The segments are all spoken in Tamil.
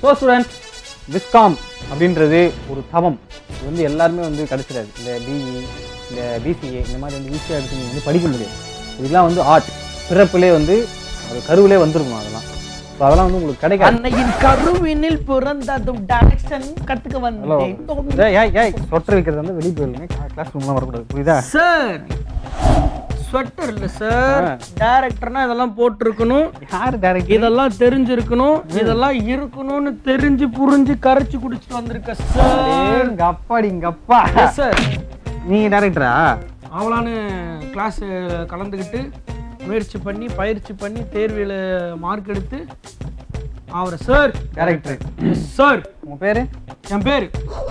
ஸோ ஸ்டூடெண்ட்ஸ் விஸ்காம் அப்படின்றது ஒரு தவம் இது வந்து எல்லாருமே வந்து கிடைச்சிடாது இந்த பிஇ இந்த பிசிஏ இந்த மாதிரி வந்து ஈஸியாக எடுத்து நீங்கள் வந்து படிக்க முடியாது இதெல்லாம் வந்து ஆர்ட் பிறப்பிலே வந்து அது கருவிலே வந்துருக்கும் அதெல்லாம் ஸோ அதெல்லாம் வந்து உங்களுக்கு கிடைக்காது அன்னையின் கருவினில் பிறந்ததும் டைரக்ஷன் கத்துக்க ஹலோ வந்தேன் ஏய் ஏய் ஏய் சொட்டர் வைக்கிறது வந்து வெளியே போயிருங்க கிளாஸ் ரூம்லாம் வரக்கூடாது புரியுதா சார் ஸ்வெட்டர் இல்ல சார் ஆ. டைரக்டர்னா இதெல்லாம் போட்டிருக்கணும் யார் டேரக்ட் இதெல்லாம் தெரிஞ்சிருக்கணும் இதெல்லாம் இருக்கணும்னு தெரிஞ்சு புரிஞ்சு கரைச்சு குடிச்சிட்டு வந்திருக்க சார் இங்க அப்பாடி இங்க அப்பா சார் நீங்க டேரக்டரா அவளான்னு கிளாஸ் கலந்துக்கிட்டு முயற்சி பண்ணி பயிற்சி பண்ணி தேர்வில் மார்க் எடுத்து அவரை சார் டேரக்டர் சார் உங்க பேரு என் பேர்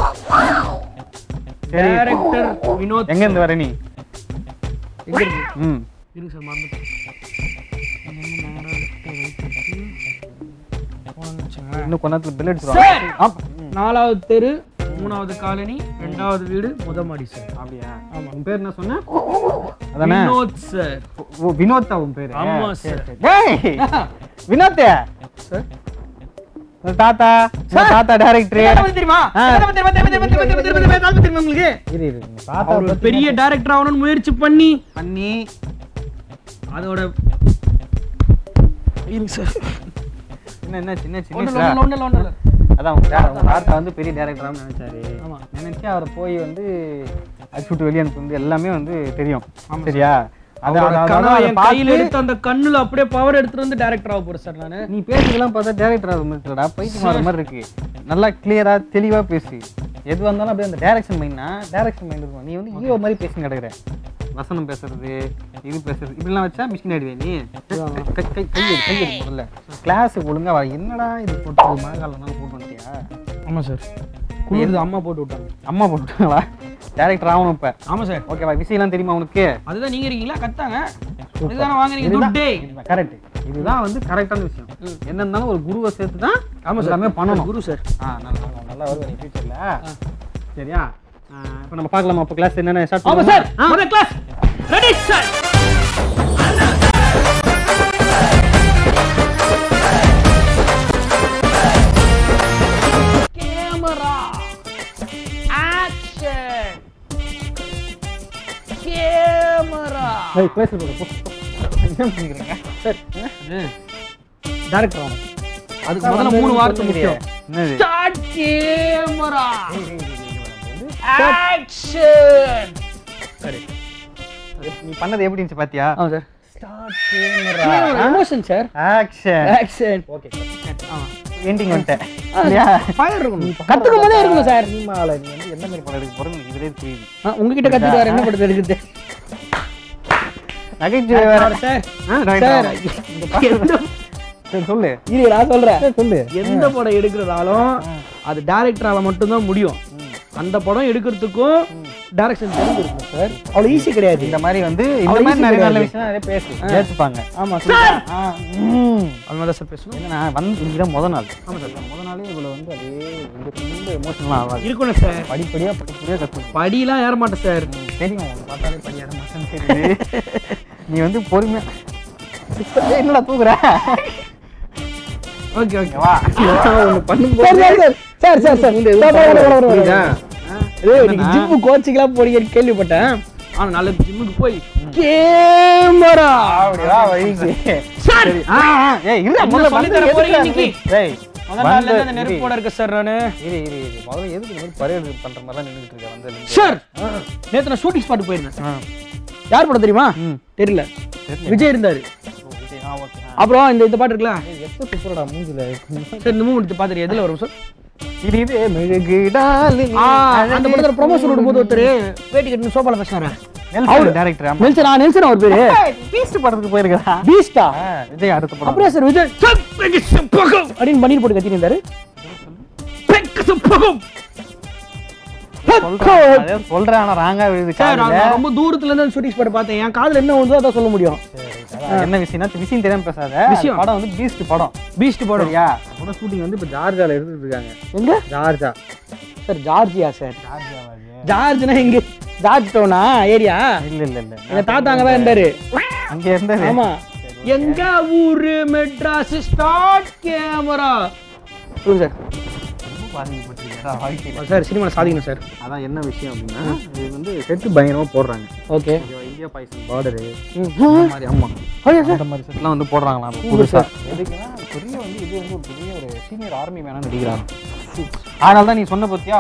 சரி டைரக்டர் வினோத் எங்க இருந்து வர நீ எங்க இருக்கு ம் இருங்க சார் மறந்துட்டேன் இங்க இருந்து நேரா left ஐ right எடுத்து போனோம்னு வச்சுக்கோங்களேன். இன்னும் கொஞ்ச நேரத்துல பில் சார்! அடிச்சிருவாங்க ஆமா. ம். நாலாவது தெரு மூணாவது காலனி ரெண்டாவது வீடு முத மாடி சார் அப்படியா ஆமா. உன் பேர் என்ன சொன்ன அதானே வினோத் சார் ஓ வினோத்தா உன் பேரு ஆமா, சரி, சார். சரி. டேய் வினோத் சார் உங்க தாத்தா உங்க தாத்தா டைரக்டர் தெரியுமா ஆ. தெரியுமா, தெரியுமா, தெரியுமா, தெரியுமா, தெரியுமா, தெரியுமா, தெரியுமா, தெரியுமா, தெரியுமா உங்களுக்கு இரு இரு உங்க தாத்தா அவர் ஒரு பெரிய டைரக்டர் ஆகணும்னு முயற்சி பண்ணி பண்ணி அதோட இருங்க சார் என்ன என்ன சின்ன சின்ன ஒண்ணு வயசுல? இல்ல, ஒண்ணு இல்ல, ஒண்ணு இல்ல. அதான் உங்க தா- உங்க தாத்தா வந்து பெரிய டேரக்டராக நினைச்சாரு ஆமா. நினைச்சு அவரை போய் வந்து அச்சுட்டு வெளியே அனுப்பி வந்து எல்லாமே வந்து தெரியும் ஆமா சரியா அது அவரோட அது- கனவை அதை என் பார்த்து கையில எடுத்து அந்த கண்ணுல அப்படியே பவர் எடுத்துட்டு வந்து டைரக்டர் ஆக போறேன் சார் நானு நீ பேசுறதெல்லாம் பார்த்தா டேரக்டர் ஆகிற மாதிரி இருக்கடா பைத்தியம் ஆகிற மாதிரி இருக்கு நல்லா கிளியரா தெளிவா பேசு எது வந்தாலும் அப்படியே அந்த டைரக்ஷன் மைண்ட்னா டைரக்ஷன் மைண்ட் இருக்கும் நீ வந்து ஹீரோ மாதிரி பேசி கிடக்குற வசனம் பேசுறது இது பேசுறது இப்படிலாம் வச்சா மிஷின் ஆயிடுவே நீ கை கை கை கை எடு, கை எடு முதல்ல கிளாஸ் ஒழுங்கா வா என்னடா இது போட்டு மழை காலம்னாலும் போட்டு வந்துட்டியா ஆமா சார் குளிருது அம்மா போட்டு விட்டாங்க அம்மா போட்டுங்களா டேரக்டர் ஆகணும் இப்ப ஆமா சார் ஓகேவா விஷயம்லாம் தெரியுமா உனக்கு அதுதான் நீங்க இருக்கீங்களா கத்தாங்க இதுதானே வாங்குறீங்க துட்டே கரெக்ட் இதுதான் வந்து கரெக்டான விஷயம் என்ன இருந்தாலும் ஒரு குருவை சேர்த்து தான் ஆமா சார் எல்லாமே பண்ணணும் குரு சார் ஆ நல்லா நல்லா- நல்லா வருவேன் ஃபியூச்சர்ல சரியா இப்போ நம்ம பார்க்கலாமா அப்போ கிளாஸ் என்னென்ன ஸ்டார்ட் ஆமா சார் முதல் class ready sir camera action camera ஏய் கிளாஸ் போடு போ என்ன பண்ணிக்கிறீங்க சார் டைரக்டர் ஆகும் அதுக்கு முதல்ல மூணு வார்த்தை முக்கியம் என்னது ஸ்டார்ட் கேமரா ஆக்ஷன் சரி நீ பண்ணது எப்படி இருந்துச்சு பாத்தியா ஆமா sir start camera emotion sir action action okay ending வந்துட்டேன் இல்லையா ஃபயர் இருக்கணும் கத்துக்கும் போதே இருக்கணும் சார் சினிமாவில் நீ வந்து என்ன மாதிரி படம் எடுக்க போறேன்னு இதுலேயே புரியுது உங்ககிட்ட கத்துட்டு வேற என்ன படத்தை இருக்குது நகைச்சுவை வேற சார் ஆ, right சார் ஆ. இந்த பாட்டு- சரி, சொல்லு இது நான் சொல்றேன் சரி, சொல்லு எந்த படம் எடுக்கிறதாலும் அது டைரக்டரால மட்டும்தான் முடியும் அந்த படம் எடுக்கிறதுக்கும் டைரக்ஷன் தெரிஞ்சிருக்கும் சார் அவ்வளோ ஈஸி கிடையாது இந்த மாதிரி வந்து இந்த அவ்வளவு மாதிரி easy நிறைய நல்ல கிடையாது. விஷயம் நிறைய பேசு ஏத்துப்பாங்க ஆமா சார் ஆ, ம். அது மாதிரி சார் பேசணும் என்னன்னா வந்து இன்னைக்கு தான் முத நாள் ஆமா சார் முத நாளே இவ்வளோ வந்து அதே வந்து ரொம்ப எமோஷனலாக ஆகாது இருக்கணும் சார் படிப்படியாக படிப்படியாக கற்றுக்கணும் படிலாம் ஏற மாட்டேன் சார் தெரியும் உன்னை பார்த்தாலே படி ஏற மாட்டேன்னு தெரியுது நீ வந்து பொறுமையா ஏய், என்னடா தூக்குற ஓகே ஓகே வா ஒன்று பண்ணும்போது சார் சார் சார் புரியுதா? ஜிம்மு கோச்சிங்லாம் போறீங்கன்னு கேள்விப்பட்டேன் ஆனா நாளைக்கு ஜிம்முக்கு போய் கேமரா அப்படி வா வழிக்கு சார் சரி. ஆ, ஆ, ஏய், இருடா, என்ன முதல்ல சொல்லித் வந்து தர போறீங்க எதுக்குடா இன்னைக்கு? ஏய், முதல் நாள்ல இருந்து அந்த வந்து நெருப்போட இருக்க சார் நானு இரு இரு இரு முதல்ல எதுக்கு இந்த மாதிரி பரேடு பண்ற மாதிரி தான் நின்றுட்டு இருக்க வந்து நீங்க? சார் நேத்து நான் ஷூட்டிங் ஸ்பாட் போயிருந்தேன் ஆ, யார் படம் தெரியுமா ம். தெரியல தெரியல. விஜய் இருந்தாரு ஓ, விஜய், ஆ, ஓகே, ஆ. அப்புறம் இந்த இந்த பாட்டு இருக்குல்ல ஏய், எப்ப துப்புறடா மூஞ்சில? சரி இந்த மூமெண்ட் பாத்துட்டு எதுல வரும் சார் இது இது மெழுகுடாலு ஆ, அந்த படத்துல ப்ரொமோஷன் விடும்போது ஒருத்தர் வேட்டி கட்டி சோபால பேசினாரு நெல்சன் டைரக்டர் ஆமா நெல்சன் ஆ நெல்சன் அவர் பேரு பீஸ்ட் படத்துக்கு போயிருக்கா பீஸ்டா விஜய் அடுத்த படம் அப்படியே சார் விஜய் "சப்பக்கு சப்பகம்" அப்படின்னு பன்னீர் போட்டு கத்திட்டு இருந்தாரு "பெக்கு சப்பகம்." சொல்றேன் அதே சொல்றேன் ஆனா ராங்கா விழுது சார் காதுல. நான் ரொம்ப தூரத்துல இருந்து ஷூட்டிங் ஸ்பாட் பார்த்தேன் என் காதுல என்ன வந்து அதான் சொல்ல முடியும் சரி, அதான் என்ன விஷயம்னா விஷயம் தெரியாம பேசாத விஷயம். படம் வந்து பீஸ்ட் படம் பீஸ்ட் படம் சரியா படம் ஷூட்டிங் வந்து இப்ப ஜார்ஜால எடுத்துட்டு இருக்காங்க எங்க ஜார்ஜா சார் ஜார்ஜியா சார் ஜார்ஜியாவா ஜார்ஜ்னா எங்க ஜார்ஜ் டவுனா ஏரியா இல்ல இல்ல இல்ல எங்க தாத்தா அங்கதான் இருந்தாரு அங்க இருந்தது ஆமா எங்க ஊரு மெட்ராஸ் ஸ்டார்ட் கேமரா சொல்லுங்க சார் ரொம்ப பாதிக்கப்பட்டிருக்கா வாழ்க்கையில் சார் சினிமாவில் சாதிக்கணும் சார் அதான் என்ன விஷயம் அப்படின்னா இது வந்து செட்டு பயங்கரமாக போடுறாங்க ஓகே ஓகேவா? இந்தியா பாகிஸ்தான் பார்டரு ம் இந்த மாதிரி ஆமாம் ஓகே சார் அந்த மாதிரி செட்லாம் வந்து போடுறாங்களாம் இப்போ புதுசா எதுக்குன்னா பெரிய வந்து இது வந்து ஒரு பெரிய ஒரு சீனியர் ஆர்மி வேணாம் நடிக்கிறாங்க அதனால தான் நீ சொன்ன பத்தியா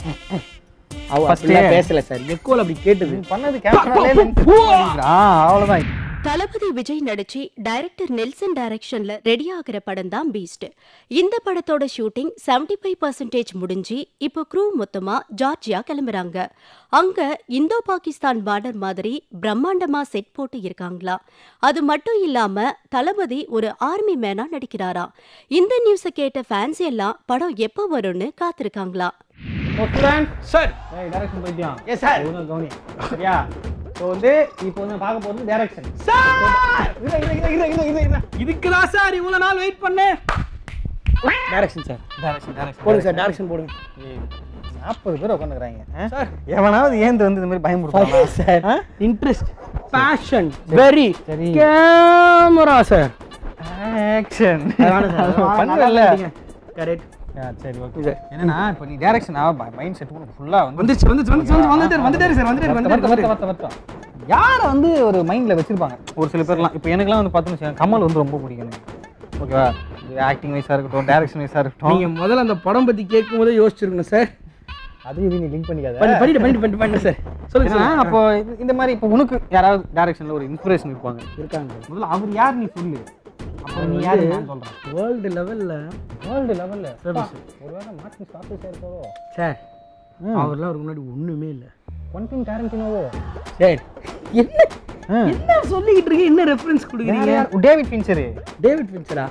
அவ First அப்படிலாம் பேசல சார் எக்கோல் அப்படி கேட்டது நீ பண்ணது கேமராலே அவ்வளோதான் தளபதி விஜய் நடிச்சு டைரக்டர் நெல்சன் டைரக்ஷன்ல ரெடி ஆகிற படம் தான் பீஸ்ட் இந்த படத்தோட ஷூட்டிங் 75% ஃபைவ் பர்சன்டேஜ் முடிஞ்சு இப்போ க்ரூ மொத்தமா ஜார்ஜியா கிளம்புறாங்க அங்க இந்தோ பாகிஸ்தான் பார்டர் மாதிரி பிரம்மாண்டமா செட் போட்டு இருக்காங்களா அது மட்டும் இல்லாம தளபதி ஒரு ஆர்மி மேனா நடிக்கிறாராம் இந்த நியூஸை கேட்ட ஃபேன்ஸ் எல்லாம் படம் எப்போ வரும்னு காத்திருக்காங்களா சார் ஏய் டைரக்ஷன் போயிட்டியா எஸ் சார் ஒழுங்கா கவனி சரியா ஸோ வந்து இப்போ வந்து பார்க்க போகிறது டைரக்ஷன் சார் இதுக்கு தான் சார் இவ்வளவு நாள் வெயிட் பண்ணேன் டைரக்ஷன் சார் டைரக்ஷன் டைரக்ஷன் போடுங்க சார் டைரக்ஷன் போடுங்க நாற்பது பேர் உட்காந்துக்கிறாங்க சார் எவனாவது ஏந்து வந்து இந்த மாதிரி பயமுறுத்தாங்க சார் இன்ட்ரெஸ்ட் பேஷன் வெரி சரி. கேமரா சார் ஆக்ஷன் பண்ணல பண்ணல கரெக்ட் சரி ஓகே சார் என்னன்னா இப்போ நீ டைரக்ஷனா மைண்ட் செட் ஃபுல்லாக வந்து வந்துச்சு வந்துச்சு வந்துச்சு வந்துட்டாரு வந்துட்டாரு சார் வந்துட்டாரு வந்துட்டாரு வருத்த வருத்த வருத்தம் யாரை வந்து ஒரு மைண்டில் வச்சிருப்பாங்க ஒரு சில பேர்லாம் இப்போ எனக்குலாம் வந்து பார்த்தோன்னு வச்சுக்கோங்க, கமல் வந்து ரொம்ப பிடிக்கும் எனக்கு ஓகேவா இது ஆக்டிங் வைஸாக இருக்கட்டும் டைரக்ஷன் வைஸாக இருக்கட்டும் நீங்க முதல்ல அந்த படம் பத்தி கேட்கும் போதே யோசிச்சிருக்கணும் சார் அது இது நீ லிங்க் பண்ணிக்காத பண்ணி பண்ணிட்டு பண்ணிட்டு பண்ணிட்டு பண்ணு சார் சொல்லுங்க ஏன்னா சார் அப்போ இது- இந்த மாதிரி இப்போ உனக்கு யாராவது டைரக்ஷனில் ஒரு இன்ஸ்பிரேஷன் இருப்பாங்க இருக்காங்க முதல்ல அவர் யார் நீ சொல்லு அப்போ நீ யார் நான் சொல்கிறேன் வேர்ல்டு லெவல்ல வேர்ல்டு லெவலில் Service. ஒருவேளை மார்டின் ஸ்கார்சேஸா இருக்காரோ சார் அவர்லாம் அவருக்கு முன்னாடி ஒண்ணுமே இல்ல குவென்டின் டாரண்டினோவோ சார் என்ன என்ன சொல்லிக்கிட்டு இருக்கீங்க என்ன ரெஃபரன்ஸ் கொடுக்குறீங்க டேவிட் ஃபின்ச்சரு டேவிட் ஃபின்ச்சரா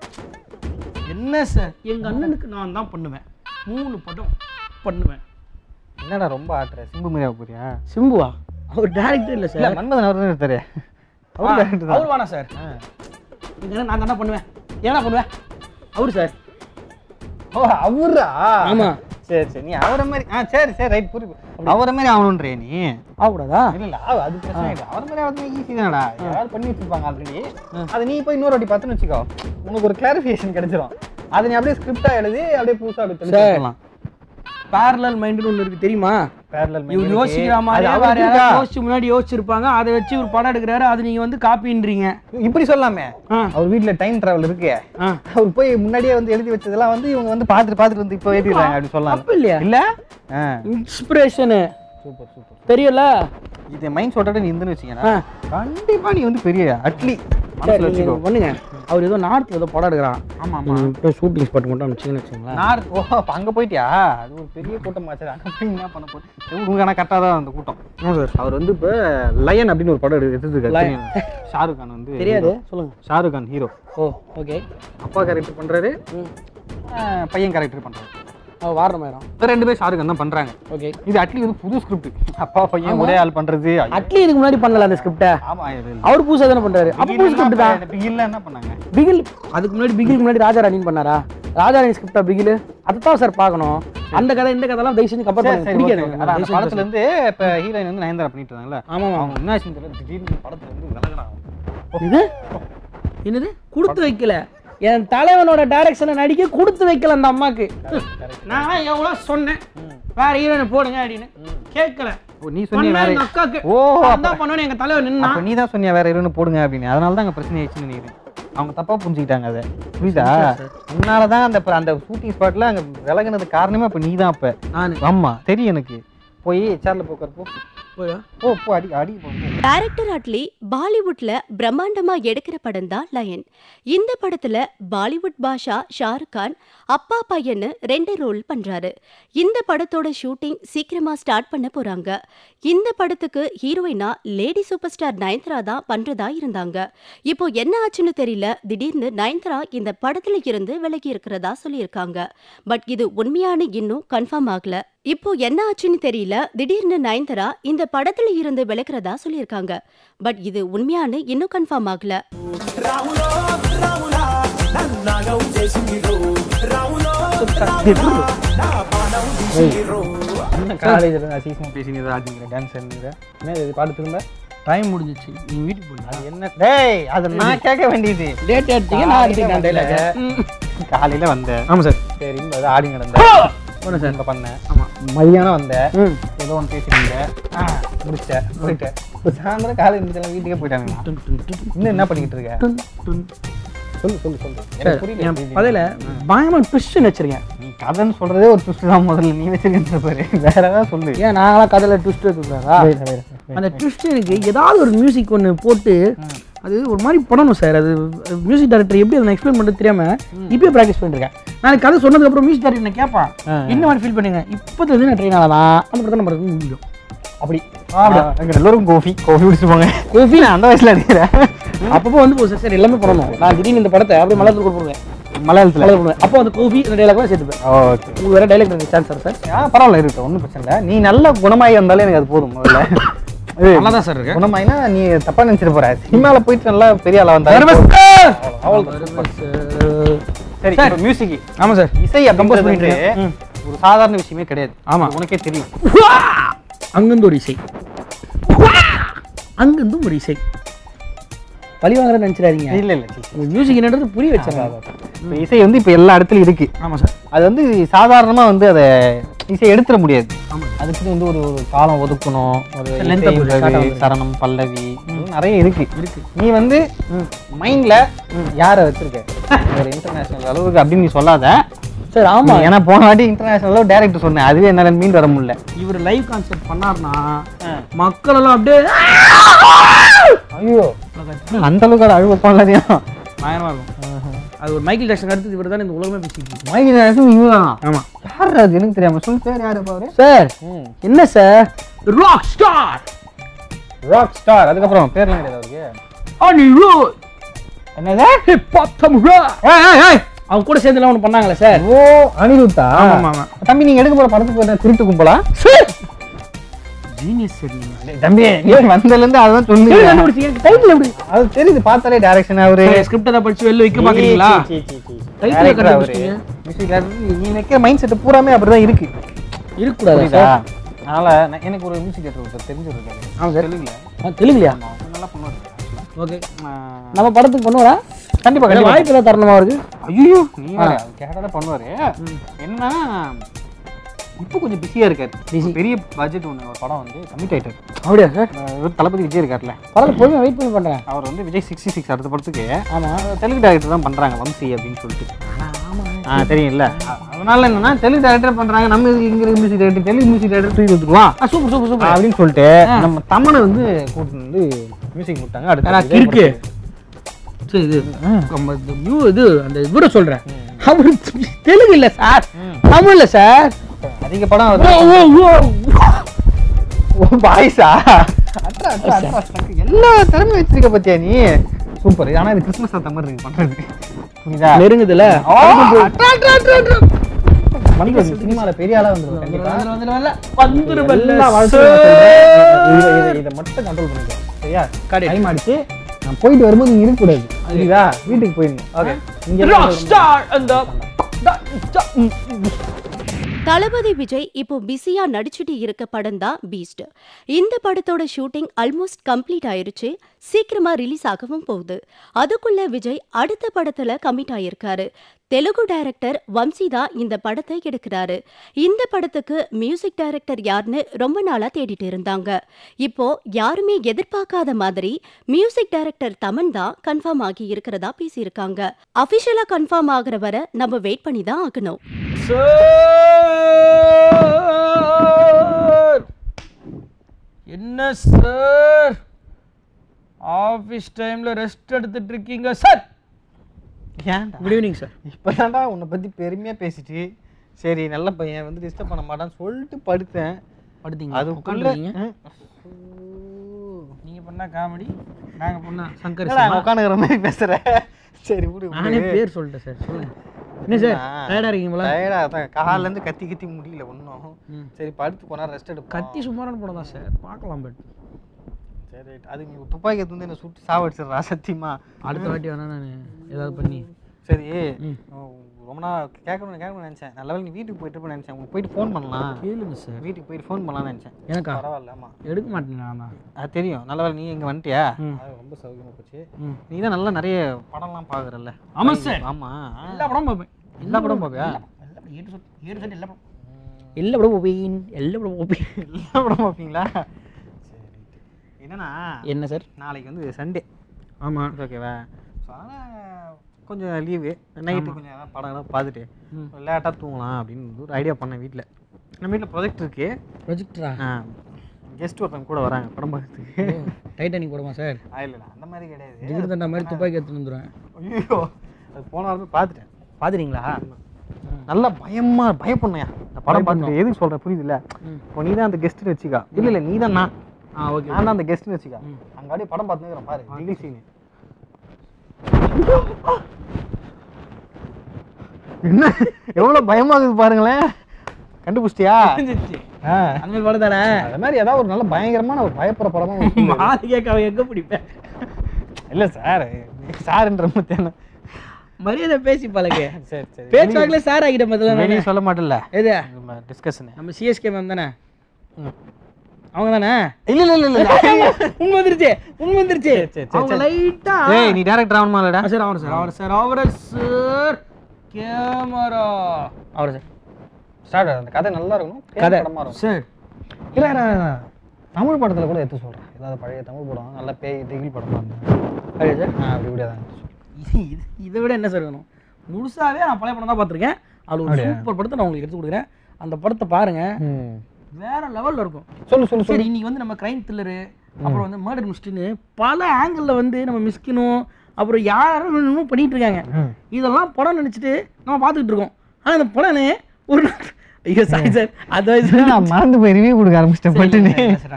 என்ன சார் எங்க அண்ணனுக்கு நான் தான் பண்ணுவேன் மூணு படம் பண்ணுவேன் என்னடா ரொம்ப ஆட்டுற சிம்பு மாதிரியா போறியா சிம்புவா அவர் டேரக்டர் இல்ல இல்ல சார் மன்மதன் அவர் தான் எடுத்தாரு அவர் director தான். அவர் வேணா சார் எங்க அண்ணன் நான் தானே பண்ணுவேன் ஏன்னா பண்ணுவேன் அவர் சார் ஓ அவரா ஆமா சரி சரி நீ அவரை மாதிரி ஆ சரி சரி ரைட் புரியுது அவரை மாதிரி ஆகணுன்றே நீ ஆகக்கூடாதா இல்ல இல்ல அவ- அது பிரச்சனை இல்லை அவரை மாதிரி ஆகிறது ஈஸி தானடா யாராவது பண்ணி வச்சிருப்பாங்க ஆல்ரெடி அது நீ போய் இன்னொரு வாட்டி பார்த்துன்னு வச்சுக்கோ உனக்கு ஒரு கிளாரிஃபிகேஷன் கிடைச்சிரும் அதை நீ அப்படியே ஸ்கிரிப்டா எழுதி அப்படியே புதுசா அப்படி தெளிச்சு Sir. வச்சிடலாம். பேரலல் மைண்டுன்னு ஒன்று இருக்கு தெரியுமா Parallel mind இவர் இருக்கு. யோசிக்கிற அது மாதிரி வேற அவருக்கு யாராவது இருக்கா? யோசிச்சு முன்னாடி யோசிச்சிருப்பாங்க அதை வச்சு ஒரு படம் எடுக்கிறாரு அது நீங்க வந்து காப்பின்றீங்க இப்படி சொல்லாமே ஆ அவர் வீட்ல டைம் டிராவல் இருக்கு ஆ அவர் போய் முன்னாடியே வந்து எழுதி வச்சதெல்லாம் வந்து இவங்க வந்து பார்த்துட்டு பார்த்துட்டு வந்து இப்போ எழுதிடுறாங்க அப்படி சொல்லலாம் தப்பு இல்லையா இல்ல இன்ஸ்பிரேஷனு சூப்பர் சூப்பர் தெரியல இது மைண்ட் சொல்லிட்டு நீ இருந்துன்னு வச்சீங்கன்னா ஆ கண்டிப்பா நீ வந்து பெரிய அட்லி சரி மனசுல நீங்க வச்சுக்கோ ஒண்ணு பண்ணுங்க அவர் ஏதோ நார்த்ல ஏதோ படம் எடுக்கிறான் ஆமா ஆமா இப்போ ஷூட்டிங் ஸ்பாட் மட்டும் அனுப்பிச்சிங்கன்னு வச்சுங்களேன் நார் ஓ அப்ப அங்க போயிட்டியா அது ஒரு பெரிய கூட்டம் ஆச்சு அங்க போய் என்ன பண்ண போகுது உங்க ஆனா கரெக்டாக தான் அந்த கூட்டம் சார் அவர் வந்து இப்போ லயன் அப்படின்னு ஒரு படம் எடுத்து எடுத்துருக்காரு Lion. தெரியும். ஷாருக் கான் வந்து தெரியாது சொல்லுங்க ஷாருக் கான் ஹீரோ ஓ ஓகே அப்பா கேரக்டர் பண்றாரு ம் ஆஹ் பையன் கேரக்டர் பண்றாரு அவர் வாரணமாயிரம் இப்ப ரெண்டு பேரும் ஷாருக் கான் தான் பண்றாங்க ஓகே இது அட்லி வந்து புது ஸ்கிரிப்ட் அப்பா பையன் ஒரே ஆள் பண்றது ஐயோ. அட்லி இதுக்கு முன்னாடி பண்ணல அந்த ஸ்கிரிப்டை ஆமா இது அவர் புதுசா தானே பண்றாரு அப்ப புது ஸ்கிரிப்ட் தான் பிகில்ல என்ன பண்ணாங்க பிகில் அதுக்கு முன்னாடி பிகிலுக்கு முன்னாடி ராஜா ராணின்னு பண்ணாரா ராஜா ராணி ஸ்கிரிப்டா பிகில் அதைத்தான் சார் பார்க்கணும் அந்த கதை இந்த கதைலாம் தயவு செஞ்சு கம்பேர் சரி, பண்ண சரி, பிடிக்காது okay, okay. எனக்கு. அதான் அந்த தயவு செஞ்சு படத்துல இருந்து இப்ப ஹீரோயின் வந்து நயன்தாரா பண்ணிட்டு இருந்தாங்கல்ல ஆமா ஆமா அவங்க என்ன ஆச்சுன்னு தெரியல திடீர்னு படத்துல வந்து விலகுறாங்க இது என்னது கொடுத்து வைக்கல என் தலைவனோட டைரக்ஷனை நடிக்க கொடுத்து வைக்கல அந்த அம்மாக்கு நான் எவ்வளோ சொன்னேன் வேற ஹீரோனை போடுங்க அப்படின்னு கேட்கல ஓ, நீ சொன்னிய பண்ணா வேற எங்க அக்காக்கு ஓ அதான் பண்ணுவேன் எங்க தலைவர் நின்னா அப்ப நீ தான் சொன்னியா வேற இருன்னு போடுங்க அப்படின்னு அதனால தான் அங்க பிரச்சனை ஆயிடுச்சுன்னு நினைக்கிறேன் அவங்க தப்பா புரிஞ்சுக்கிட்டாங்க அதை புரியுதா உன்னால தான் அந்த அந்த ஷூட்டிங் ஸ்பாட்ல அங்க விலகுனது காரணமே அப்ப நீ தான் அப்ப நானு ஆமா தெரியும் எனக்கு போய் சேர்ல போக்கர் போ போயா போ போ அடி அடி போ போ. டைரக்டர் அட்லி பாலிவுட்ல பிரம்மாண்டமா எடுக்கிற படம் தான் லயன் இந்த படத்துல பாலிவுட் பாஷா ஷாருக் கான் அப்பா பையன்னு ரெண்டு ரோல் பண்றாரு இந்த படத்தோட ஷூட்டிங் சீக்கிரமா ஸ்டார்ட் பண்ண போறாங்க இந்த படத்துக்கு ஹீரோயினா லேடி சூப்பர் ஸ்டார் நயன்தாரா தான் பண்றதா இருந்தாங்க இப்போ என்ன ஆச்சுன்னு தெரியல திடீர்னு நயன்தாரா இந்த படத்துல இருந்து விலகி இருக்கிறதா சொல்லியிருக்காங்க பட் இது உண்மையான இன்னும் கன்ஃபார்ம் ஆகல இப்போ என்ன ஆச்சுன்னு தெரியல திடீர்னு நயன்தாரா இந்த படத்துல இருந்து விலகிறதா சொல்லியிருக்காங்க பட் இது உண்மையானு இன்னும் கன்ஃபார்ம் ஆகல என்ன காலேஜில் அசீசமாக பேசினது ஆச்சுங்கிற டான்ஸ் இருந்தது என்ன இது பாட்டு திரும்ப டைம் முடிஞ்சிச்சு நீங்க வீட்டுக்கு போகலாம் அது என்ன டேய் அது நான் கேட்க வேண்டியது லேட் எடுத்தீங்க நான் எடுத்துக்கிட்டேன் டைலாக காலையில வந்தேன் ஆமாம் சார் சரி இங்க ஆடி நடந்தேன் போனேன் சார் இங்க பண்ணேன் ஆமாம் மதியானம் வந்தேன் ம் ஏதோ ஒன்று பேசிக்கிங்க முடிச்சேன் போயிட்டேன் இப்போ சாயந்தரம் காலையில் இருந்துச்சு வீட்டுக்கே போயிட்டாங்க டுன் டுன் டுன் இன்னும் என்ன பண்ணிக்கிட்டு இருக்க டுன் டுன் சொல்லு சொல்லு சொல்லு சார் எனக்கு புரியல என் எப்படி பதில பயங்கரமாக ட்விஸ்ட் வச்சிருக்கேன் நீ கதைன்னு சொல்றதே ஒரு ட்விஸ்ட் தான் முதல்ல நீ வச்சிருக்கின்ற பாரு வேற ஏதாவது சொல்லு ஏன் நாங்களாம் கதையில் ட்விஸ்ட் வைக்கக்கூடாதா அந்த ட்விஸ்ட் எனக்கு ஏதாவது ஒரு மியூசிக் ஒன்று போட்டு அது ஒரு மாதிரி பண்ணணும் சார் அது மியூசிக் டைரக்டர் எப்படி அதை எக்ஸ்பிளைன் பண்ணுறது தெரியாம இப்பயே ப்ராக்டிஸ் பண்ணிருக்கேன் நாளைக்கு கதை சொன்னதுக்கப்புறம் மியூசிக் டைரக்டர் என்ன கேட்பான் என்ன மாதிரி ஃபீல் பண்ணுங்க இப்போது வந்து நான் ட்ரெயின் ஆகலாம் அந்த படத்தை நம்ம முடியும் அப்படி அங்கே எல்லோரும் கோஃபி கோஃபி குடிச்சு போங்க கோஃபி நான் அந்த வயசுல அடிக்கிறேன் அப்பப்போ வந்து போகுது சார் எல்லாமே பண்ணணும் நான் திடீர்னு இந்த படத்தை அப்படியே மலர்ந்து கொடுப்பேன் மலையாளத்தில் மலர் போடுவேன் அப்போ அந்த கோபி அந்த டைலாக்லாம் சேர்த்துப்பேன் ஓகே உங்களுக்கு வேற டைலாக் எனக்கு சான்ஸ் சார் ஆ பரவாயில்ல இருக்கட்டும் ஒன்றும் பிரச்சனை இல்லை நீ நல்ல குணமாயி வந்தாலே எனக்கு அது போதும் முதல்ல இது நல்லா தான் சார் இருக்கு குணமாயினா நீ தப்பா நினைச்சிட்டு போற சினிமாவில் போயிட்டு நல்லா பெரிய ஆளா வந்தா சரி சார். மியூசிக் ஆமாம் சார் இசை Compose அப்படின்றது பண்ணிட்டு. ம். ஒரு சாதாரண விஷயமே கிடையாது ஆமா. இது உனக்கே தெரியும் அங்கிருந்து ஒரு இசை அங்கிருந்தும் ஒரு இசை பழி வாங்குற நினச்சிடாதீங்க இல்ல இல்ல சீ, சீ. மியூசிக் என்னன்றது புரிய வச்சிடறாங்க இப்ப இசை வந்து இப்ப எல்லா இடத்துலயும் இருக்கு ஆமாம் சார் அது வந்து சாதாரணமா வந்து அதை இசை எடுத்துட முடியாது ஆமாம் அதுக்கு வந்து ஒரு ஒரு காலம் ஒதுக்கணும் ஒரு சரி, length ஆ போகுது, இசைன்றது, short ஆ போகுது. சரணம் பல்லவி இன்னும் நிறைய இருக்கு இருக்கு நீ வந்து மைண்ட்ல யாரை வச்சிருக்க ஒரு இன்டர்நேஷனல் அளவுக்கு அப்படின்னு நீ சொல்லாத சார் ஆமாம் ஏன்னா போன வாட்டி இன்டர்நேஷனல் டேரக்டர் சொன்னேன் அதுவே என்னால மீன் வர முடியல இவர் லைவ் கான்சர்ட் பண்ணார்னா மக்கள் எல்லாம் அப்படியே ஐயோ அந்த அளவுக்கு அது அழுவ பண்ணலையும் பயமா இருக்கும் அது ஒரு மைக்கேல் ஜாக்சன் அடுத்து இவர் தான் இந்த உலகமே பேசிட்டு இருக்கு மைக்கேல் ஜாக்சன் இவன் ஆமா யார் அது எனக்கு தெரியாம சொல்லு பேர் யாரு பாரு சார் என்ன sir rock star rock star அதுக்கப்புறம் பேர்லாம் கிடையாது அவருக்கு அனி ரோட் என்னது ஹிப் ஹாப் தமிழா அவங்க கூட சேர்ந்து எல்லாம் ஒன்று பண்ணாங்களே சார் ஓ அனிருத்தா ஆமா, ஆமா. தம்பி நீங்க எடுக்க போற படத்துக்கு போய் திருட்டு கும்பலா ஜீனியஸ் சார் நீங்க தம்பி நீ வந்ததுல இருந்து அதான் சொல்லு எப்படி கண்டுபிடிச்சீங்க டைட்டில் எப்படி அது தெரியுது பார்த்தாலே டைரக்ஷன் அவரு ஸ்கிரிப்ட் தான் படிச்சு வெளில வைக்க பாக்குறீங்களா Title Director அவரு கண்டுபிடிச்சிட்டீங்க. Music director, நீ வைக்கிற மைண்ட் செட் பூராமே அப்படிதான் இருக்கு இருக்கக்கூடாது புரியுதா அதனால நான் எனக்கு ஒரு மியூசிக் டேரக்டர் ஒருத்தர் தெரிஞ்சிருக்காரு ஆமா சார் தெலுங்குல தெலுங்குலையா அவர் நல்லா பண்ணுவாரு ஓகே ஆஹ் நம்ம படத்துக்கு பண்ணுவாரா கண்டிப்பா வேற கண்டிப்பா வாய்ப்பு ஏதாவது தரணுமா அவருக்கு ஐயோ நீ வேற கேட்டா பண்ணுவாரு என்னன்னா இப்போ கொஞ்சம் பிஸியா இருக்காரு Busy. பெரிய பட்ஜெட் ஒன்று ஒரு படம் வந்து கமிட் ஆயிட்டாரு அப்படியா சார் அஹ் இவர் தளபதி விஜய் இருக்கார்ல பரவாயில்ல பொறுமையாக வெயிட் பண்ணி பண்ணுறேன் அவர் வந்து விஜய் சிக்ஸ்டி சிக்ஸ் அடுத்த படத்துக்கு ஆமா தெலுங்கு டேரக்டர் தான் பண்றாங்க வம்சி அப்படின்னு சொல்லிட்டு ஆ தெரியும்ல அதனால என்னன்னா தெலுங்கு டேரக்டர் பண்றாங்க நம்ம இதுக்கு இங்க music director Telugu music director தூக்கி கொடுத்துருவான் ஆ சூப்பர் சூப்பர் சூப்பர் அப்படின்னு சொல்லிட்டு நம்ம தமிழை வந்து கூட்டு வந்து மியூசிக் கொடுத்தாங்க ஆனா அடுத்து கிறுக்கு சரி இது நம்ம இந்த நியூ இது அந்த இவரை சொல்றேன் அவரு தெலுங்கு இல்ல சார் தமிழ்ல சார் அதிக படம் ஓ அவர் ஓ ஓ பாய்ஸா எல்லா திறமையும் வச்சிருக்க பத்தியா நீ சூப்பர் ஆனா இது கிறிஸ்மஸ் அந்த மாதிரி இருக்கு பண்றது புரியுதா நெருங்குதுல ஓ, அட்ரா, அட்ரா, அட்ரா, அட்ரா. வந்துரும், சினிமால பெரிய ஆளா வந்துரும் கண்டிப்பா எல்லா வாழ்க்கையும் நான் சொல்றேன். இதை- இதை- இதை மட்டும் கண்ட்ரோல் பண்ணிக்கோ சரியா Correct. டைம் ஆடிச்சு நான் போயிட்டு வரும்போது நீ இருக்கக்கூடாது புரியுதா வீட்டுக்கு போயிடணும் ஓகே இங்க ராக் ஸ்டார் அந்த தளபதி விஜய் இப்போ பிஸியா நடிச்சுட்டு இருக்க படம் தான் பீஸ்ட் இந்த படத்தோட ஷூட்டிங் ஆல்மோஸ்ட் கம்ப்ளீட் ஆயிருச்சு சீக்கிரமா ரிலீஸ் ஆகவும் போகுது அதுக்குள்ள விஜய் அடுத்த படத்துல கமிட் ஆயிருக்காரு தெலுங்கு டைரக்டர் வம்சி தான் இந்த படத்தை எடுக்கிறாரு இந்த படத்துக்கு மியூசிக் டைரக்டர் யாருன்னு ரொம்ப நாளா தேடிட்டு இருந்தாங்க இப்போ யாருமே எதிர்பார்க்காத மாதிரி மியூசிக் டைரக்டர் தமன் தான் கன்ஃபார்ம் ஆகி இருக்கிறதா பேசியிருக்காங்க அபிஷியலா கன்ஃபார்ம் ஆகுற வரை நம்ம வெயிட் பண்ணி தான் ஆகணும் சார் என்ன சார் ஆஃபீஸ் டைம்ல ரெஸ்ட் எடுத்துட்டு இருக்கீங்க சார் ஏன்டா குட் ஈவினிங் சார் இப்பதான்டா உன்னை பத்தி பெருமையா பேசிட்டு சரி நல்ல பையன் வந்து டிஸ்டர்ப் பண்ண மாட்டான்னு சொல்லிட்டு படுத்தேன் படுத்தீங்க அதுக்குள்ள உட்காந்துருக்கீங்க நீங்க பண்ணா காமெடி நாங்க பண்ணா சங்கர் என்னடா நான் உட்காந்துக்கிற மாதிரி பேசுற சரி விடு நானே பேர் சொல்லிட்டேன் சார் சொல்லுங்க என்ன சார் டயர்டா இருக்கீங்களா டயர்டா தான் காலைல இருந்து கத்தி கத்தி முடியல ஒன்றும் ம். சரி படுத்து போனா ரெஸ்ட் எடுப்போம் கத்தி சுமாரான படம் தான் சார் பார்க்கலாம் பட் சரி அது நீ துப்பாக்கி எடுத்து வந்து என்ன சுட்டு சாவடிச்சிடுறா சத்தியமா அடுத்த வாட்டி வேணா நான் ஏதாவது பண்ணி சரி ம். ரொம்ப நாள் கேட்கணும்னு கேட்கணும்னு நினச்சேன் நல்ல வேளை நீ வீட்டுக்கு போயிட்டு இருப்பேன்னு நினச்சேன் உங்களுக்கு போயிட்டு ஃபோன் பண்ணலாம் கேளுங்க சார் வீட்டுக்கு போயிட்டு ஃபோன் பண்ணலாம்னு நினச்சேன் எனக்கா பரவாயில்ல ஆமாம் எடுக்க மாட்டேன் நான் தான் அது தெரியும் நல்ல வேளை நீ இங்கே வந்துட்டியா ம். அது ரொம்ப சௌகரியமாக போச்சு ம் நீ தான் நல்லா நிறைய படம்லாம் பார்க்குறல்ல ஆமாம் சார் ஆமாம் எல்லா படமும் பார்ப்பேன் எல்லா படமும் பார்ப்பியா எல்லா படம் ஏடு சொல் ஏடு சொல் எல்லா படம் எல்லா படம் பார்ப்பேன் எல்லா படம் பார்ப்பேன் எல்லா படம் பார்ப்பீங்களா சரி என்னன்னா என்ன சார் நாளைக்கு வந்து சண்டே ஆமாம் ஓகேவா ஸோ அதனால் கொஞ்சம் லீவு நைட்டு கொஞ்சம் ஏதாவது படம் எல்லாம் பார்த்துட்டு ம். லேட்டாக தூங்கலாம் அப்படின்னு ஒரு ஐடியா பண்ணேன் வீட்டில் நம்ம வீட்டில் ப்ரொஜெக்ட் இருக்கு ப்ரொஜெக்டரா கெஸ்ட் ஒருத்தவங்க கூட வராங்க படம் பார்க்கறதுக்கு டைட்டானிக் போடுமா சார் ஆ, இல்ல இல்ல அந்த மாதிரி கிடையாது ஜிகிர் தண்டா மாதிரி துப்பாக்கி எடுத்துட்டு வந்துடுவேன் ஐயோ அது போன வாரமே பார்த்துட்டேன் பார்த்துறீங்களா நல்லா பயமா பயப்பண்ணையா இந்த படம் பார்த்துட்டு எதுக்கு சொல்கிறேன் புரியுதுல்ல ம். இப்போ நீ தான் அந்த கெஸ்ட்னு வச்சுக்கா இல்லை இல்லை நீ தான் நான் ஆ ஓகே நான் தான் அந்த கெஸ்ட்னு வச்சுக்கா ம். அங்க அப்படியே படம் பார்த்துக்கிறேன் பாரு ஜிகில் சீனு என்ன எவ்வளவு பயமா இருக்குது பாருங்களேன் கண்டுபிடிச்சிட்டியா ஆ. அந்த மாதிரி படம் தானே அது மாதிரி ஏதாவது ஒரு நல்ல பயங்கரமான ஒரு பயப்படுற படமா ஒரு film இருக்கு. மாலை கேட்க அவன் எங்கே பிடிப்பேன் இல்ல சார் சார்ன்ற மத்தியான மரியாதை பேசி பழகு சரி சரி பேச்சுவாக்கில் சார் ஆகிட்ட முதல்ல வெளியே சொல்ல மாட்டேன்ல எது நம்ம டிஸ்கஷன் நம்ம சிஎஸ்கே மேம் தானே அவங்க தானே இல்ல இல்ல இல்ல இல்ல உண்மை வந்துருச்சு உண்மை வந்துருச்சு சரி, சரி, அவங்க சரி. லைட்டா ஏய் நீ டேரக்டர் ஆகணுமா இல்லடா சார் அவர் சார் அவர் சார் அவர் சார் கேமரா அவர் சார் ஸ்டார்ட் அந்த கதை நல்லா இருக்கணும் பேர் கதை படமா இருக்கும் சார் இல்ல இல்ல, இல்ல. தமிழ் படத்துல கூட எடுத்து சொல்றேன் ஏதாவது பழைய தமிழ் படம் நல்ல பேய் திகில் படமா இருந்தா அப்படியா சார் ஆ, அப்படி கூட தான் இது இது இதை விட என்ன சார் வேணும் முழுசாவே நான் பழைய படம் தான் பார்த்துருக்கேன் அதில் ஒரு சூப்பர் படத்தை நான் உங்களுக்கு எடுத்து கொடுக்குறேன் அந்த படத்தை பாருங்க வேற லெவல்ல இருக்கும் சொல்லு சொல்லு சரி இன்னைக்கு வந்து நம்ம கிரைம் த்ரில்லரு அப்புறம் வந்து மர்டர் மிஸ்ட்ரின்னு பல ஆங்கிளில் வந்து நம்ம மிஸ்கினும் அப்புறம் யாரும் என்னமோ பண்ணிட்டு இருக்காங்க ம். இதெல்லாம் படம் நினச்சிட்டு நம்ம பார்த்துக்கிட்டு இருக்கோம் ஆனால் அந்த படம் ஒரு ஐயோ சாரி சார் அது நான் மறந்து போய் ரிவ்யூ கொடுக்க ஆரம்பிச்சிட்டேன் பட்டுன்னு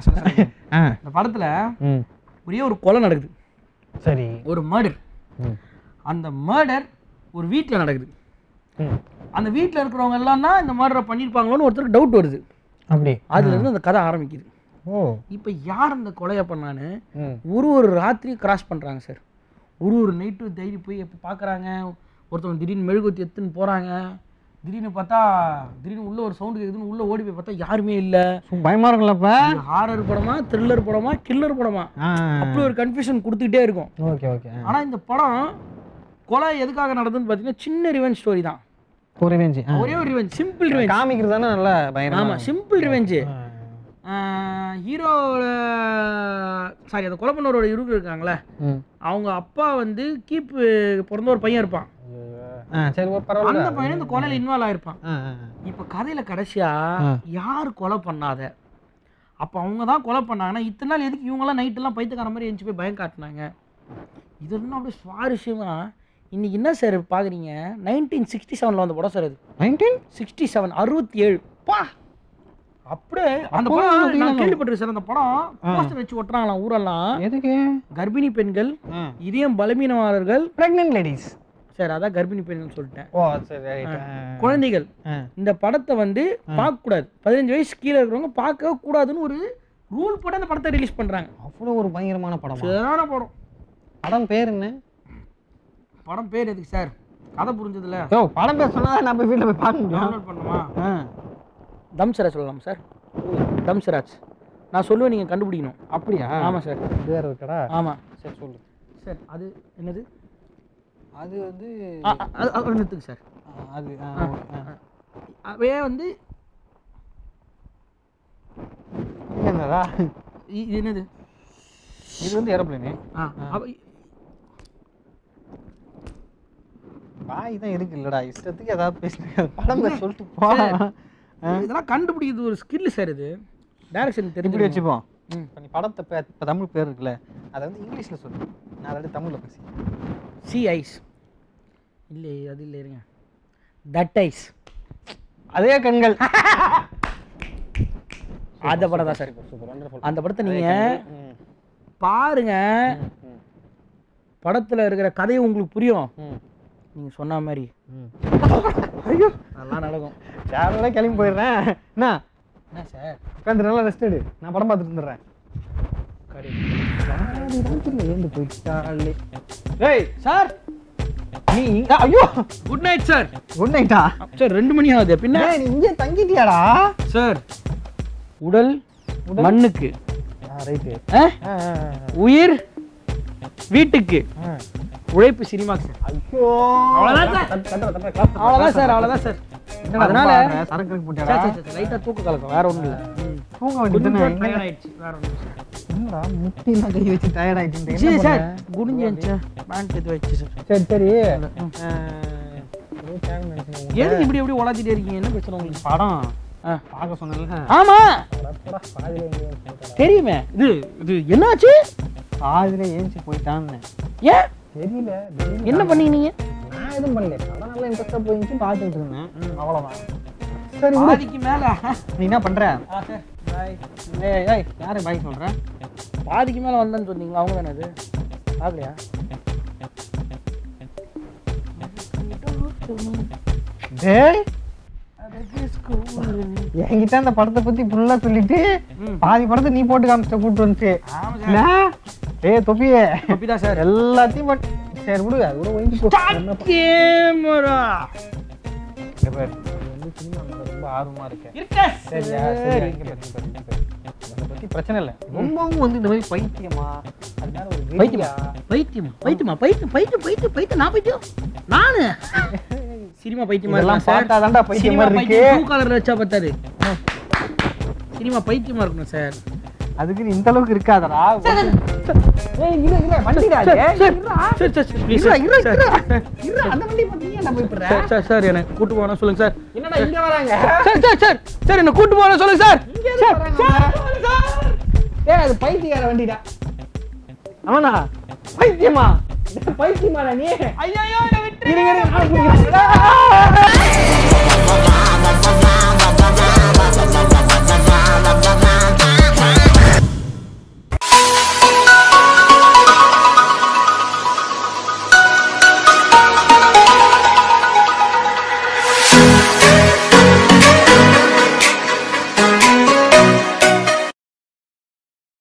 ஆ இந்த படத்தில் ம் ஒரே ஒரு கொலை நடக்குது சரி ஒரு மர்டர் ம் அந்த மர்டர் ஒரு வீட்டில் நடக்குது ம் அந்த வீட்டில் இருக்கிறவங்க எல்லாம் தான் இந்த மர்டரை பண்ணியிருப்பாங்களோன்னு ஒருத்தருக்கு டவுட் வருது அப்படி அதுலேருந்து அந்த கதை ஆரம்பிக்குது ஓ இப்போ யார் அந்த கொலையை பண்ணான்னு ம் ஒரு ஒரு ராத்திரி கிராஸ் பண்ணுறாங்க சார் ஒரு ஒரு நைட்டு தைரி போய் எப்போ பார்க்குறாங்க ஒருத்தவங்க திடீர்னு மெழுகுத்தி எடுத்துன்னு போகிறாங்க திடீர்னு பார்த்தா திடீர்னு உள்ள ஒரு சவுண்டு கேட்குதுன்னு உள்ள ஓடி போய் பார்த்தா யாருமே இல்லை சு- பயமா இருக்கும்ல அப்ப ஹாரர் படமா த்ரில்லர் படமா கில்லர் படமா அப்படி ஒரு கன்ஃபியூஷன் கொடுத்துக்கிட்டே இருக்கும் ஓகே ஓகே ஆனால் இந்த படம் கொலை எதுக்காக நடந்ததுன்னு பார்த்தீங்கன்னா சின்ன ரிவெஞ்ச் ஸ்டோரி தான் ஒரு ரேஞ்சு ஒரே ஒரு ரிவெஞ்ச் சிம்பிள் ரிவெஞ்ச் காமிக்கிறது தானே நல்லா பயங்கரமா ஆமாம் சிம்பிள் ரிவெஞ்சு ஆ. ஹீரோவோட சாரி அந்த கொலை பண்ணவரோட இருக்கு இருக்காங்களே ம் அவங்க அப்பா வந்து கீப்பு பிறந்த ஒரு பையன் இருப்பான் ஆ சரி ஒரு பரவாயில்ல அந்த பையன் இந்த கொலையில இன்வால்வ் ஆயிருப்பான் ஆ ஆ இப்போ கதையில கடைசியா ஆ. யார் கொலை பண்ணாத அப்போ அவங்க தான் கொலை பண்ணாங்கன்னா இத்தனை நாள் எதுக்கு இவங்கெல்லாம் நைட்டெல்லாம் பைத்துக்கார மாதிரி எழுந்து போய் பயம் காட்டினாங்க இது இன்னும் அப்படியே சுவாரஸ்யமா இன்னைக்கு என்ன சார் பார்க்குறீங்க நைன்டீன் சிக்ஸ்டி செவனில் வந்த படம் சார் அது நைன்டீன் சிக்ஸ்டி செவன் அறுபத்தி ஏழு பா அப்படியே அந்த அப்போ படம் பார்த்தீங்கன்னா நான் கேள்விப்பட்டிருக்கேன் சார் அந்த படம் போஸ்டர் வச்சு ஒட்டுறாங்களாம் ஊரெல்லாம் எதுக்கு கர்ப்பிணி பெண்கள் இதயம் பலவீனமானவர்கள் பிரெக்னென்ட் லேடிஸ் சார் அதான் கர்ப்பிணி பெண்கள் சொல்லிட்டேன் ஓ சரி ரைட் குழந்தைகள் இந்த படத்தை வந்து பார்க்க கூடாது பதினஞ்சு வயசு கீழே இருக்கிறவங்க பார்க்க கூடாதுன்னு ஒரு ரூல் போட்டு அந்த படத்தை ரிலீஸ் பண்றாங்க அவ்வளோ ஒரு பயங்கரமான படம் சரியான படம் படம் பேர் என்ன படம் பேர் எதுக்கு சார் கதை புரிஞ்சதுல யோ படம் பேர் சொன்னா நான் போய் வீட்டில் போய் பார்க்க முடியும் டவுன்லோட் பண்ணுமா ஆ தம்சராஜ் சொல்லலாம் சார் தம்சராஜ் நான் சொல்லுவேன் நீங்கள் கண்டுபிடிக்கணும் அப்படியா ஆமாம் சார் இது வேற இருக்கடா ஆமாம் சரி சொல்லு சார் அது என்னது அது வந்து ஆ, ஆ, அது அது நிறுத்துங்க சார் ஆ, அது ஆ, ஆ. அவே வந்து இது என்னடா இ- இது என்னது இது வந்து ஏரோப்ளேனு ஆ அவ- வாய் தான் இருக்கு இல்லடா இஷ்டத்துக்கு ஏதாவது பேசுறீங்க படம் பேர் சொல்லிட்டு போ இதெல்லாம் கண்டுபிடிக்கிறது ஒரு ஸ்கில் சார் இது டைரக்ஷன் இப்படி தெரிஞ்சு வச்சுப்போம் ம். இப்போ நீ படத்தை பே இப்போ தமிழ் பேர் இருக்குல்ல அதை வந்து இங்கிலீஷில் சொல்லு நான் அதை தமிழில் பேசி சி ஐஸ் இல்லை அது இல்லை இருங்க தட் ஐஸ் அதே கண்கள் அந்த படம் தான் சார் சூப்பர் வண்டர்ஃபுல் அந்த படத்தை நீங்கள் பாருங்க படத்தில் இருக்கிற கதை உங்களுக்கு புரியும் நீங்கள் சொன்ன மாதிரி ஐயோ அதெல்லாம் நடக்கும் சேனலே கிளம்பி போயிடுறேன் என்ன என்ன சார் உட்காந்து நல்லா ரெஸ்ட் எடு நான் படம் பார்த்துட்டு இருந்துடுறேன் கரெக்ட் ஏந்து போயிட்டாலே ஏய் சார் நீ இங்க- ஐயோ குட் நைட் சார் குட் நைட்டா சார் ரெண்டு மணி ஆகுது பின்ன டேய், நீ இங்கே தங்கிட்டியாடா சார் உடல் மண்ணுக்கு ரைட்டு ஆ? உயிர் வீட்டுக்கு உழைப்பு சினிமாக்கு சார் ஐயோ அவ்வளவுதான் சார். அவ்வளோதான் சார் அவ்வளோதான் சார் அதனால அதனால சரக்கு போட்டியாடா லைட்டாக தூக்க கலக்கம் வேற ஒன்றும் இல்லை தூங்க வேண்டியதுதானே கொஞ்சம் tired ஆயிடுச்சு வேற ஒன்றும் என்னடா முட்டிலாம் கை வச்சு டயர்ட் ஆயிட்டு சரி சார் குடிஞ்சு இருந்துச்சு பேண்ட் இது வச்சு சார் சரி சரி எதுக்கு இப்படி எப்படி உலாத்திட்டே இருக்கீங்க என்ன பிரச்சனை உங்களுக்கு படம் ஆ. பார்க்க சொன்னல ஆமா தெரியுமே இது இது என்னாச்சு பாதியில ஏஞ்சி போயிட்டான்னு ஏன் தெரியல திடீர்னு என்ன பண்ணீங்க நீங்க நான் எதுவும் பண்ணல படம் நல்லா இன்ட்ரெஸ்டா போயிடுச்சு பார்த்துட்டு இருந்தேன் அவ்வளவுதான் சரி விடு. பாதிக்கு மேல நீ என்ன பண்ற ஆ, சார். Bye. ஏய் ஏய் யாரு பாய் சொல்ற பாதிக்கு மேல வந்தேன்னு சொன்னீங்களா அவங்க தானே அது பார்க்கலையா டேய் என்கிட்ட அந்த படத்தை பத்தி ஃபுல்லா சொல்லிட்டு ம். பாதி படத்தை நீ போட்டு காமிச்சிட்ட கூட்டு வந்துச்சு ஆமா இல்ல? ஏய் தொப்பியே அப்படிதான் சார் எல்லாத்தையும் பட் சரி விடு அது கூட ஒழிஞ்சு போ என்ன ப- கேமரா இங்க பாரு, இது வந்து சினிமா மேல ரொம்ப ஆர்வமா இருக்கேன் சரியா சரி இங்க பாரு, இங்க பாரு, இங்க பாரு. அதை பத்தி பிரச்சனை இல்லை ரொம்பவும் வந்து இந்த மாதிரி பைத்தியமா அதனால ஒரு பைத்தியமா வெறியா பைத்தியமா பைத்தியமா பைத்தியம் பைத்தியம் பைத்தியம் பைத்தியம் நான் பைத்தியம் நானு சினிமா பைத்தியமா இதெல்லாம் இருக்கணும் சார் பார்த்தாதான்டா பைத்தியம் சினிமா மாதிரி பைத்தியம் இருக்கு ப்ளூ கலர்ல வச்சா பத்தாது சினிமா பைத்தியமா இருக்கணும் சார் அதுக்கு இந்த அளவுக்கு இருக்காதடா ஏய் இரு இரு வண்டிடா இது. சார், சார், இருடா. சார், சார், சார், please, இருடா, சார். இருடா, சார், இருடா. சார், இருடா, அந்த வண்டி பத்தி நீ என்ன பயப்படுற? சார், சார், சார், என்னை கூட்டு போனா சொல்லுங்க சார் என்னடா இங்க வராங்க சார் சார் சார் சார் என்ன கூட்டு போனா சொல்லுங்க சார் இங்க எதுக்கு வராங்க? ஏய் அது பைத்தியக்கார வண்டிடா அவனா பைத்தியமா பைத்தியமாடா நீ ஐயோ இருங்க, இருங்க, நான் குடிக்கிறேன்.